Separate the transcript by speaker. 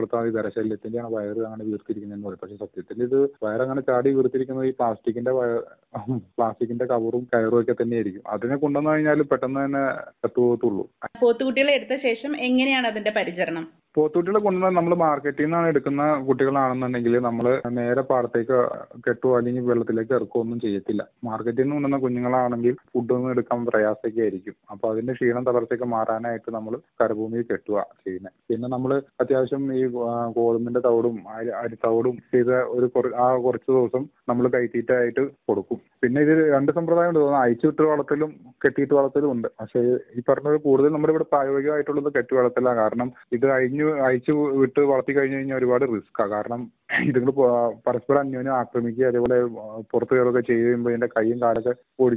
Speaker 1: കൊടുത്താൽ മതി വിരശല്യത്തിന്റെയാണ് വയറ് അങ്ങനെ വീർത്തിരിക്കുന്നതെന്ന് പറയും പക്ഷെ സത്യത്തിൽ ഇത് വയറങ്ങനെ ചാടി വീർത്തിരിക്കുന്നത് ഈ പ്ലാസ്റ്റിക്കിന്റെ വയ- പ്ലാസ്റ്റിക്കിന്റെ കവറും കയറും ഒക്കെ തന്നെയായിരിക്കും അതിനെ കൊണ്ടുവന്നു കഴിഞ്ഞാൽ പെട്ടെന്ന് തന്നെ ചത്തുപോകത്തുള്ളൂ
Speaker 2: പോത്തുകുട്ടികളെ എടുത്ത ശേഷം എങ്ങനെയാണ് അതിന്റെ പരിചരണം
Speaker 1: പോത്തുകുട്ടികളെ കൊണ്ടുവന്നാൽ നമ്മൾ മാർക്കറ്റിൽ നിന്നാണ് എടുക്കുന്ന കുട്ടികളാണെന്നുണ്ടെങ്കിൽ നമ്മൾ നേരെ പാടത്തേക്ക് കെട്ടുകയോ അല്ലെങ്കിൽ വെള്ളത്തിലേക്ക് ഇറക്കുകയോ ഒന്നും ചെയ്യത്തില്ല മാർക്കറ്റിൽ നിന്ന് കൊണ്ടുവന്ന കുഞ്ഞുങ്ങളാണെങ്കിൽ ഫുഡൊന്നും എടുക്കാൻ പ്രയാസമൊക്കെ ആയിരിക്കും അപ്പോൾ അതിന്റെ ക്ഷീണം തളർച്ചയൊക്കെ മാറാനായിട്ട് നമ്മൾ കരഭൂമിയിൽ കെട്ടുക ചെയ്യുന്നത് പിന്നെ നമ്മൾ അത്യാവശ്യം ഈ ആ, ഗോതമ്പിന്റെ തവിടും അരി അരിത്തവിടും ചെയ്ത ഒരു കുറ- ആ കുറച്ച് ദിവസം നമ്മൾ കൈത്തീറ്റായിട്ട് കൊടുക്കും പിന്നെ ഇത് രണ്ട് സമ്പ്രദായം ഉണ്ട് തോന്നുന്നു അയച്ചു വിട്ട് വളർത്തലും കെട്ടിയിട്ട് വളർത്തലും ഉണ്ട് പക്ഷേ ഈ പറഞ്ഞത് കൂടുതൽ നമ്മുടെ ഇവിടെ പ്രായോഗികമായിട്ടുള്ളത് കെട്ടി വളർത്തലാണ് കാരണം ഇത് അഴിഞ്ഞു അയച്ചു വിട്ട് വളർത്തി കഴിഞ്ഞു കഴിഞ്ഞാൽ ഒരുപാട് റിസ്ക്കാണ് കാരണം ഇതുങ്ങൾ പരസ്പരം അന്യോന്യം ആക്രമിക്കുക അതേപോലെ പുറത്തു കയറുകയൊക്കെ ചെയ്ത് കഴിയുമ്പോൾ ഇതിന്റെ കൈയും കാലൊക്കെ ഒടിഞ്ഞ്